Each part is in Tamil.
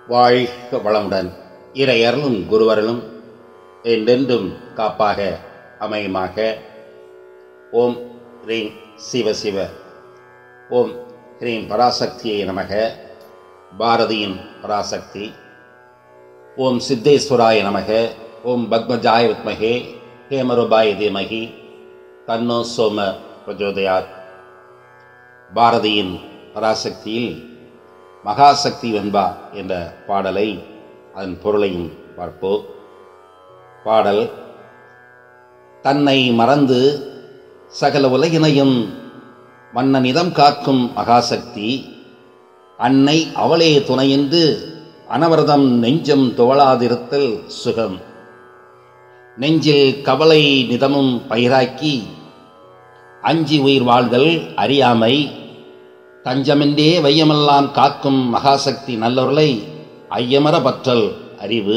வாழ்க வளமுடன் இறையருளும் குருவருளும் என்றென்றும் காப்பாக அமையுமாக ஓம் ஹ்ரீம் சிவ சிவ ஓம் ஹ்ரீம் பராசக்தியை நமக பாரதியின் பராசக்தி ஓம் சித்தேஸ்வராய நமக ஓம் பத்மஜாய வித்மகே ஹேமருபாய தீமகி தன்னோ சோம பிரஜோதயாத் பாரதியின் பராசக்தியில் மகாசக்தி வெண்பா என்ற பாடலை அதன் பொருளையும் பார்ப்போம் பாடல் தன்னை மறந்து சகல உலகினையும் மன்னனிதம் காக்கும் மகாசக்தி அன்னை அவளே துணையென்று அனவரதம் நெஞ்சம் துவளாதிருத்தல் சுகம் நெஞ்சில் கவலை நிதமும் பயிராக்கி அஞ்சி உயிர் வாழ்தல் அறியாமை தஞ்சமென்றே வையமெல்லாம் காக்கும் மகாசக்தி நல்லொருளை ஐயமர பற்றல் அறிவு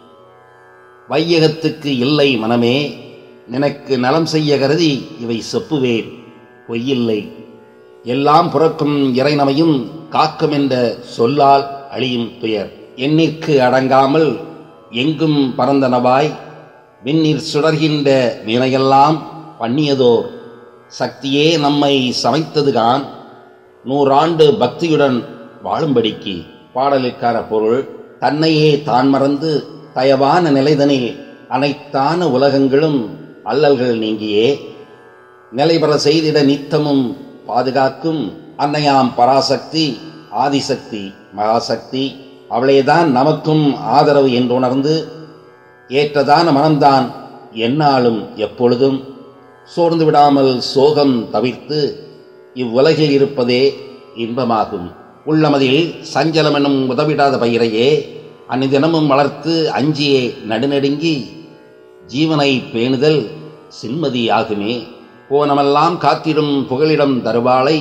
வையகத்துக்கு இல்லை மனமே நினக்கு நலம் செய்ய கருதி இவை செப்புவேன் பொய்யில்லை எல்லாம் புறக்கும் இறைநமையும் காக்கும் என்ற சொல்லால் அழியும் துயர் எண்ணிற்கு அடங்காமல் எங்கும் பறந்தனவாய் விண்ணீர் சுடர்கின்ற வினையெல்லாம் பண்ணியதோர் சக்தியே நம்மை சமைத்ததுகான் நூறாண்டு பக்தியுடன் வாழும்படிக்கு பாடலுக்கான பொருள் தன்னையே தான் மறந்து தயவான நிலைதனில் அனைத்தான உலகங்களும் அல்லல்கள் நீங்கியே நிலைபெற செய்திட நித்தமும் பாதுகாக்கும் அன்னையாம் பராசக்தி ஆதிசக்தி மகாசக்தி அவளேதான் நமக்கும் ஆதரவு என்று உணர்ந்து ஏற்றதான மனம்தான் எந்நாளும் எப்பொழுதும் சோர்ந்து விடாமல் சோகம் தவிர்த்து இவ்வுலகில் இருப்பதே இன்பமாகும் உள்ளமதில் சஞ்சலம் எனும் உதவிடாத பயிரையே அந்நிதினமும் வளர்த்து அஞ்சியே நடுநடுங்கி ஜீவனை பேணுதல் சின்மதியாகுமே போனமெல்லாம் காத்திடும் புகலிடம் தருவாளை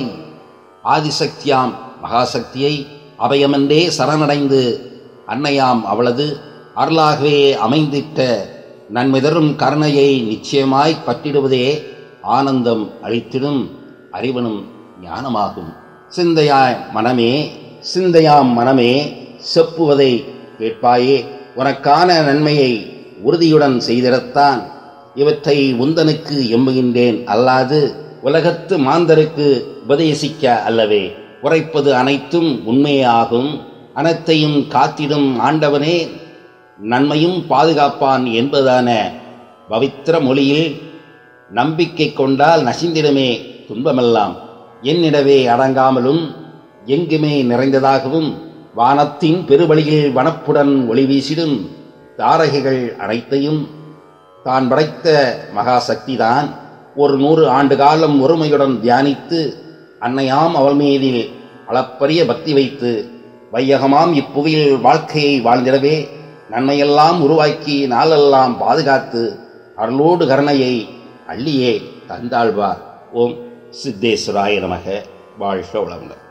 ஆதிசக்தியாம் மகாசக்தியை அபயமென்றே சரணடைந்து அன்னையாம் அவளது அருளாகவே அமைந்திட்ட நன்மிதரும் கருணையை நிச்சயமாய் பற்றிடுவதே ஆனந்தம் அளித்திடும் அறிவனும் ஞானமாகும் சிந்தையாய் மனமே சிந்தையாம் மனமே செப்புவதை கேட்பாயே உனக்கான நன்மையை உறுதியுடன் செய்திடத்தான் இவற்றை உந்தனுக்கு எம்புகின்றேன் அல்லாது உலகத்து மாந்தருக்கு உபதேசிக்க அல்லவே உரைப்பது அனைத்தும் உண்மையாகும் அனைத்தையும் காத்திடும் ஆண்டவனே நன்மையும் பாதுகாப்பான் என்பதான பவித்திர மொழியில் நம்பிக்கை கொண்டால் நசிந்திடமே துன்பமெல்லாம் என்னிடவே அடங்காமலும் எங்குமே நிறைந்ததாகவும் வானத்தின் பெருவழியில் வனப்புடன் ஒளி வீசிடும் தாரகைகள் அனைத்தையும் தான் படைத்த மகாசக்திதான் ஒரு நூறு ஆண்டு காலம் ஒருமையுடன் தியானித்து அன்னையாம் அவள் மீதில் அளப்பரிய பக்தி வைத்து வையகமாம் இப்புவியில் வாழ்க்கையை வாழ்ந்திடவே நன்மையெல்லாம் உருவாக்கி நாளெல்லாம் பாதுகாத்து அருளோடு கருணையை அள்ளியே தந்தாழ்வார் ஓம் சித்தேஸ்வராய நமக வாழ்க வளமுடன்